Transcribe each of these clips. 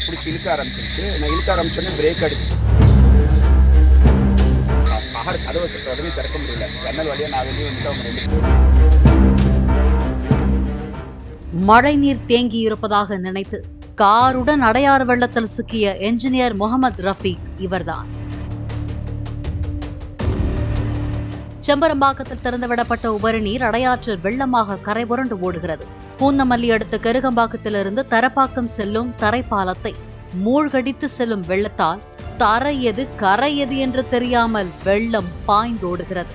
பிடிச்சி இழுக்க ஆரம்பிச்சிருச்சு நான் இழுக்க ஆரம்பிச்சோன்னே பிரேக் அடிச்சு கார் கதவை உடனே திறக்க முடியல ஜன்னல் வழியா நான் வெளியே வந்துட்டு அவங்க ரெண்டு பேரும் மழைநீர் தேங்கி இருப்பதாக நினைத்து காருடன் அடையாறு வெள்ளத்தில் சிக்கிய என்ஜினியர் முகமது ரஃபீக் இவர்தான் செம்பரம்பாக்கத்தில் திறந்துவிடப்பட்ட உபரி நீர் அடையாற்றில் வெள்ளமாக கரை புரண்டு ஓடுகிறது பூந்தமல்லி அடுத்த கருகம்பாக்கத்திலிருந்து தரப்பாக்கம் செல்லும் தரைப்பாலத்தை மூழ்கடித்து செல்லும் வெள்ளத்தால் தரை எது கரை எது என்று தெரியாமல் வெள்ளம் பாய்ந்தோடுகிறது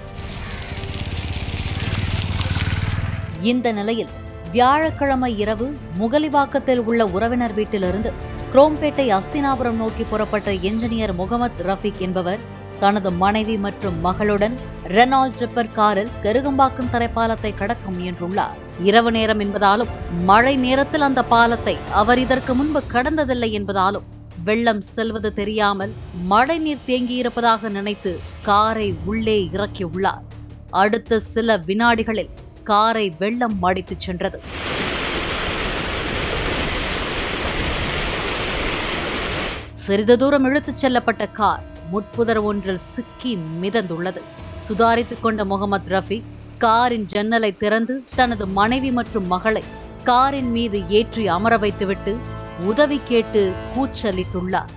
இந்த நிலையில் வியாழக்கிழமை இரவு முகலிவாக்கத்தில் உள்ள உறவினர் வீட்டிலிருந்து குரோம்பேட்டை அஸ்தினாபுரம் நோக்கி புறப்பட்ட என்ஜினியர் முகமது ரஃபீக் என்பவர் தனது மனைவி மற்றும் மகளுடன் ரெனால்ட் ட்ரிப்பர் காரில் கருகம்பாக்கம் தரைப்பாலத்தை கடக்க முயன்றுள்ளார் இரவு நேரம் என்பதாலும் மழை நேரத்தில் அந்த பாலத்தை அவர் இதற்கு முன்பு கடந்ததில்லை என்பதாலும் வெள்ளம் செல்வது தெரியாமல் மழை நீர் தேங்கியிருப்பதாக நினைத்து காரை உள்ளே இறக்கியுள்ளார் அடுத்த சில வினாடிகளில் காரை வெள்ளம் அடித்துச் சென்றது சிறிது தூரம் இழுத்துச் செல்லப்பட்ட கார் முட்புதர் ஒன்றில் சிக்கி மிதந்துள்ளது சுதாரித்துக் கொண்ட முகமது ரஃபி காரின் ஜன்னலை திறந்து தனது மனைவி மற்றும் மகளை காரின் மீது ஏற்றி அமர வைத்துவிட்டு உதவி கேட்டு கூச்சலிட்டுள்ளார்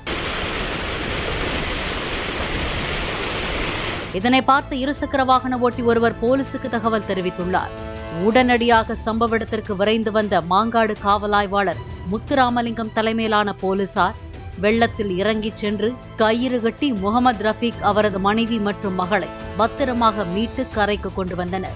இதனை பார்த்த இருசக்கர வாகன ஓட்டி ஒருவர் போலீசுக்கு தகவல் தெரிவித்துள்ளார் உடனடியாக சம்பவ இடத்திற்கு விரைந்து வந்த மாங்காடு காவல் ஆய்வாளர் முத்துராமலிங்கம் தலைமையிலான போலீசார் வெள்ளத்தில் இறங்கிச் சென்று கயிறு கட்டி முகமது ரஃபீக் அவரது மனைவி மற்றும் மகளை பத்திரமாக மீட்டு கரைக்கு கொண்டு வந்தனர்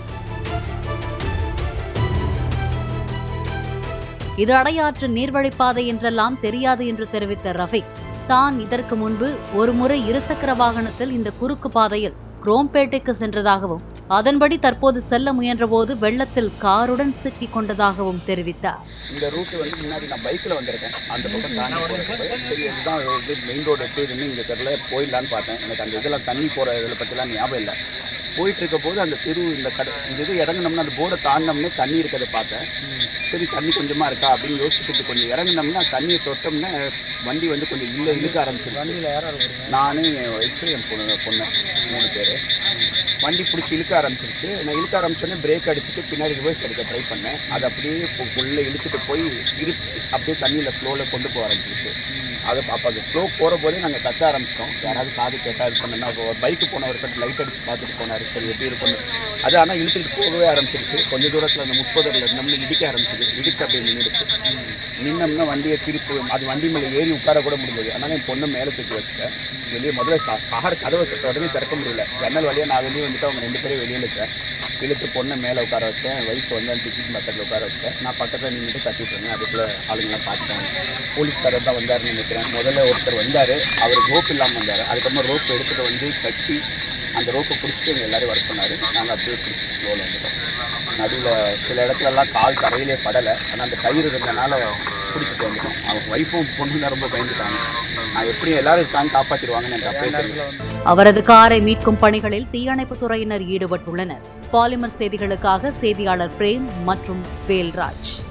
இது அடையாற்று நீர்வழிப்பாதை என்றெல்லாம் தெரியாது என்று தெரிவித்த ரஃபீக் தான் இதற்கு முன்பு ஒருமுறை இருசக்கர வாகனத்தில் இந்த குறுக்கு பாதையில் குரோம்பேட்டைக்கு சென்றதாகவும் அதன்படி தற்போது செல்ல முயன்றபோது வெள்ளத்தில் காருடன் சிக்கிக் கொண்டதாகவும் தெரிவித்தார் இந்த ரூட் வந்து முன்னாடி நான் பைக்கில் வந்திருக்கேன் அந்த பக்கம் தாண்டி போகிறப்ப சரி இதுதான் இது மெயின் ரோடு எப்படி இதுன்னு இங்கே தெரில போயிடலான்னு பார்த்தேன் எனக்கு அந்த இதெல்லாம் தண்ணி போகிற இதில் பற்றிலாம் ஞாபகம் இல்லை போயிட்டு இருக்க போது அந்த தெரு இந்த கடை இந்த இது இறங்கினோம்னா அந்த போர்டை தாண்டினோம்னே தண்ணி இருக்கிறத பார்த்தேன் சரி தண்ணி கொஞ்சமாக இருக்கா அப்படின்னு யோசிச்சுட்டு கொஞ்சம் இறங்கினோம்னா தண்ணியை தொட்டோம்னா வண்டி வந்து கொஞ்சம் இல்லை இழுக்க ஆரம்பிச்சிருச்சு வண்டியில் யாரும் இருக்கிறீங்க நானு என் ஒய்ஃபு என் பொண்ணு பொண்ணு மூணு பேர் வண்டி பிடிச்சி இழுக்க ஆரம்பிச்சிருச்சு நான் இழுக்க ஆரம்பிச்சோன்னே பிரேக் அடிச்சுட்டு பின்னாடி ரிவர்ஸ் எடுக்க ட்ரை பண்ணேன் அது அப்படியே இப்போ உள்ளே இழுத்துட்டு போய் இரு அப்படியே தண்ணியில் ஃப்ளோவில் கொண்டு போக ஆரம்பிச்சிருச்சு அது அப்போ அது ஃப்ளோ போகிற போதே நாங்கள் கத்த ஆரம்பிச்சிட்டோம் யாராவது காது கேட்டால் இது பண்ணா பைக்கு போனவர் கட்டு லைட் அடிச்சு பார்த்துட்டு போனார் சரி எப்படி இருக்கும்னு அது ஆனால் இழுத்துட்டு போகவே ஆரம்பிச்சிருச்சு கொஞ்சம் தூரத்தில் அந்த முப்பதில் நம்மளை இடிக்க ஆரம்பிச்சிது இடிச்சு அப்படியே நின்றுடுச்சு நின்னோம்னா வண்டியை திருப்பி அது வண்டி மேலே ஏறி உட்கார கூட முடிஞ்சது அதனால என் பொண்ணை மேலே தூக்கி வச்சுட்டேன் வெளியே முதல்ல கா- கார் கதவை திறக்க உடனே திறக்க முடியல ஜன்னல் வழியாக நான் வெளியே வந்துட்டு அவங்க ரெண்டு பேரும் வெளியே இழுத்தேன் இழுத்து பொண்ணை மேலே உட்கார வச்சேன் ஒய்ஃப் வந்து அந்த டிக்கெட் பக்கத்தில் உட்கார வச்சேன் நான் பக்கத்தில் நின்றுட்டு கத்திட்டு இருந்தேன் அதுக்குள்ளே ஆளுங்கெல்லாம் பார்த்துட்டாங்க போலீஸ்காரர் தான் வந்தாருன்னு நினைக்கிறேன் முதல்ல ஒருத்தர் வந்தார் அவர் ரோப் இல்லாமல் வந்தார் அதுக்கப்புறம் ரோப் எடுத்துகிட்டு வந்து கட்டி அந்த ரோப்பை பிடிச்சிட்டு எங்கள் எல்லாரையும் வர சொன்னார் நாங்கள் அப்படியே பிடிச்சி ஃப்ளோவில் வந்துட்டோம் நடுவில் சில இடத்துலலாம் கால் தரையிலே படலை ஆனால் அந்த கயிறு இருந்தனால பிடிச்சிட்டு வந்துட்டோம் அவங்க ஒய்ஃபும் பொண்ணு தான் ரொம்ப பயந்துட்டாங்க நான் எப்படி எல்லாரும் இருக்கான்னு காப்பாற்றிடுவாங்கன்னு எனக்கு அப்படியே தெரியும் அவரது காரை மீட்கும் பணிகளில் தீயணைப்புத் துறையினர் ஈடுபட்டுள்ளனர் பாலிமர் செய்திகளுக்காக செய்தியாளர் பிரேம் மற்றும் வேல்ராஜ்